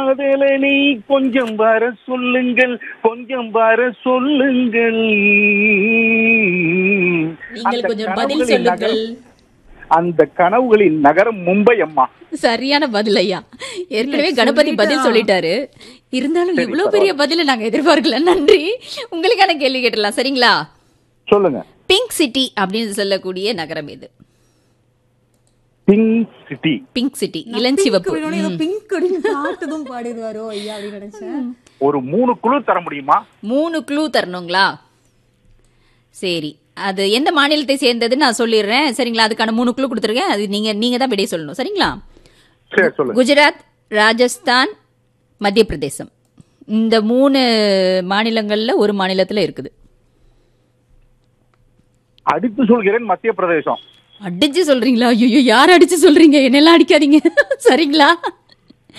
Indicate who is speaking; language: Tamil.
Speaker 1: காதலனை கொஞ்சம் வர சொல்லுங்கள் கொஞ்சம் வர சொல்லுங்கள்
Speaker 2: நீங்கள்
Speaker 1: அந்த
Speaker 2: கொஞ்சம் பதில்
Speaker 1: கனவுகளின்
Speaker 2: சொல்லுங்கள்
Speaker 1: நகரம்- அந்த கனவுகளின் நகரம் மும்பை அம்மா
Speaker 2: சரியான பதில் ஐயா ஏற்கனவே
Speaker 3: இல்ல,
Speaker 2: கணபதி பதில்
Speaker 3: சொல்லிட்டா.
Speaker 2: சொல்லிட்டாரு இருந்தாலும்
Speaker 1: சரி,
Speaker 2: இவ்வளவு பெரிய பதில நாங்க எதிர்பார்க்கல நன்றி உங்களுக்கான கேள்வி கேட்டலாம் சரிங்களா
Speaker 1: சொல்லுங்க
Speaker 2: பிங்க் சிட்டி அப்படின்னு சொல்லக்கூடிய நகரம் இது
Speaker 1: பிங்க் சிட்டி
Speaker 2: பிங்க் சிட்டி இளஞ்சிவப்பு
Speaker 3: பிங்க் வேணும்னு ஏதோ பிங்க் அப்படின்னு பாட்டுதும் பாடிடுவாரோ ஐயா அப்படின்னு நினைச்சேன்
Speaker 1: ஒரு மூணு குழு தர முடியுமா
Speaker 2: மூணு க்ளூ தரணுங்களா சரி அது எந்த மாநிலத்தை சேர்ந்ததுன்னு நான் சொல்லிடுறேன் சரிங்களா அதுக்கான மூணு க்ளூ கொடுத்துருக்கேன் அது நீங்க நீங்க தான் விடைய சொல்லணும் சரிங்களா
Speaker 1: சரி சொல்லுங்க
Speaker 2: குஜராத் ராஜஸ்தான் மத்திய பிரதேசம் இந்த மூணு மாநிலங்கள்ல ஒரு மாநிலத்துல இருக்குது
Speaker 1: அடித்து சொல்கிறேன் மத்திய பிரதேசம்
Speaker 2: அடிச்சு சொல்றீங்களா ஐயோ யார் அடிச்சு சொல்றீங்க என்னெல்லாம் அடிக்காதீங்க சரிங்களா